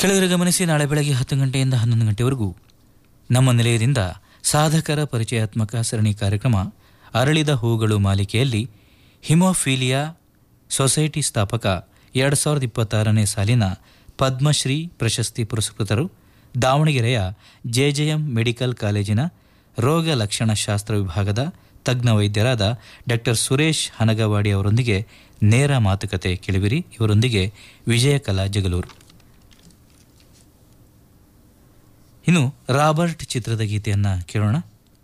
ಕೆಳಗರೆ ಗಮನಿಸಿ ನಾಳೆ ಬೆಳಗ್ಗೆ ಹತ್ತು ಗಂಟೆಯಿಂದ ಹನ್ನೊಂದು ಗಂಟೆವರೆಗೂ ನಮ್ಮ ನಿಲಯದಿಂದ ಸಾಧಕರ ಪರಿಚಯಾತ್ಮಕ ಸರಣಿ ಕಾರ್ಯಕ್ರಮ ಅರಳಿದ ಹೂಗಳು ಮಾಲಿಕೆಯಲ್ಲಿ ಹಿಮೋಫೀಲಿಯಾ ಸೊಸೈಟಿ ಸ್ಥಾಪಕ ಎರಡು ಸಾವಿರದ ಇಪ್ಪತ್ತಾರನೇ ಸಾಲಿನ ಪದ್ಮಶ್ರೀ ಪ್ರಶಸ್ತಿ ಪುರಸ್ಕೃತರು ದಾವಣಗೆರೆಯ ಜೆಜೆಎಂ ಮೆಡಿಕಲ್ ಕಾಲೇಜಿನ ರೋಗ ಲಕ್ಷಣಶಾಸ್ತ್ರ ವಿಭಾಗದ ತಜ್ಞ ವೈದ್ಯರಾದ ಡಾಕ್ಟರ್ ಸುರೇಶ್ ಹನಗವಾಡಿ ಅವರೊಂದಿಗೆ ನೇರ ಮಾತುಕತೆ ಕೇಳಿವಿರಿ ಇವರೊಂದಿಗೆ ವಿಜಯಕಲಾ ಜಗಲೂರು ಇನ್ನು ರಾಬರ್ಟ್ ಚಿತ್ರದ ಗೀತೆಯನ್ನು ಕೇಳೋಣ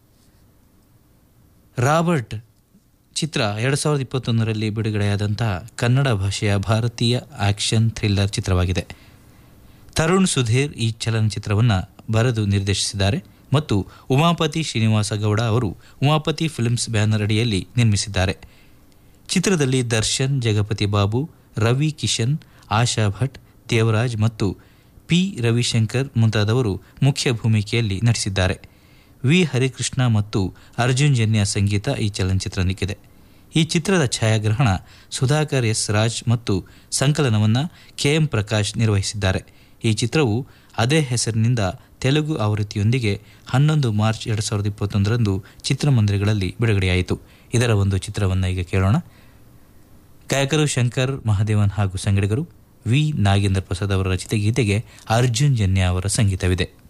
ರಾಬರ್ಟ್ ಚಿತ್ರ ಎರಡು ಸಾವಿರದ ಇಪ್ಪತ್ತೊಂದರಲ್ಲಿ ಬಿಡುಗಡೆಯಾದಂತಹ ಕನ್ನಡ ಭಾಷೆಯ ಭಾರತೀಯ ಆಕ್ಷನ್ ಥ್ರಿಲ್ಲರ್ ಚಿತ್ರವಾಗಿದೆ ತರುಣ್ ಸುಧೀರ್ ಈ ಚಲನಚಿತ್ರವನ್ನು ಬರೆದು ನಿರ್ದೇಶಿಸಿದ್ದಾರೆ ಮತ್ತು ಉಮಾಪತಿ ಶ್ರೀನಿವಾಸ ಗೌಡ ಅವರು ಉಮಾಪತಿ ಫಿಲ್ಮ್ಸ್ ಬ್ಯಾನರ್ ಅಡಿಯಲ್ಲಿ ನಿರ್ಮಿಸಿದ್ದಾರೆ ಚಿತ್ರದಲ್ಲಿ ದರ್ಶನ್ ಜಗಪತಿ ಬಾಬು ರವಿ ಕಿಶನ್ ಆಶಾ ಭಟ್ ದೇವರಾಜ್ ಮತ್ತು ಪಿ ರವಿಶಂಕರ್ ಮುಂತಾದವರು ಮುಖ್ಯ ಭೂಮಿಕೆಯಲ್ಲಿ ನಟಿಸಿದ್ದಾರೆ ವಿ ಹರಿಕೃಷ್ಣ ಮತ್ತು ಅರ್ಜುನ್ ಜನ್ಯ ಸಂಗೀತ ಈ ಚಲನಚಿತ್ರನಿಕ್ಕಿದೆ ಈ ಚಿತ್ರದ ಛಾಯಾಗ್ರಹಣ ಸುಧಾಕರ್ ಎಸ್ ರಾಜ್ ಮತ್ತು ಸಂಕಲನವನ್ನು ಕೆಎಂ ಪ್ರಕಾಶ್ ನಿರ್ವಹಿಸಿದ್ದಾರೆ ಈ ಚಿತ್ರವು ಅದೇ ಹೆಸರಿನಿಂದ ತೆಲುಗು ಆವೃತ್ತಿಯೊಂದಿಗೆ ಹನ್ನೊಂದು ಮಾರ್ಚ್ ಎರಡು ಸಾವಿರದ ಇಪ್ಪತ್ತೊಂದರಂದು ಚಿತ್ರಮಂದಿರಗಳಲ್ಲಿ ಬಿಡುಗಡೆಯಾಯಿತು ಇದರ ಒಂದು ಚಿತ್ರವನ್ನು ಈಗ ಕೇಳೋಣ ಗಾಯಕರು ಶಂಕರ್ ಮಹಾದೇವನ್ ಹಾಗೂ ಸಂಗಡಿಗರು ವಿ ನಾಗೇಂದ್ರ ಪ್ರಸಾದ್ ಅವರ ರಚಿತ ಗೀತೆಗೆ ಅರ್ಜುನ್ ಜನ್ಯ ಅವರ ಸಂಗೀತವಿದೆ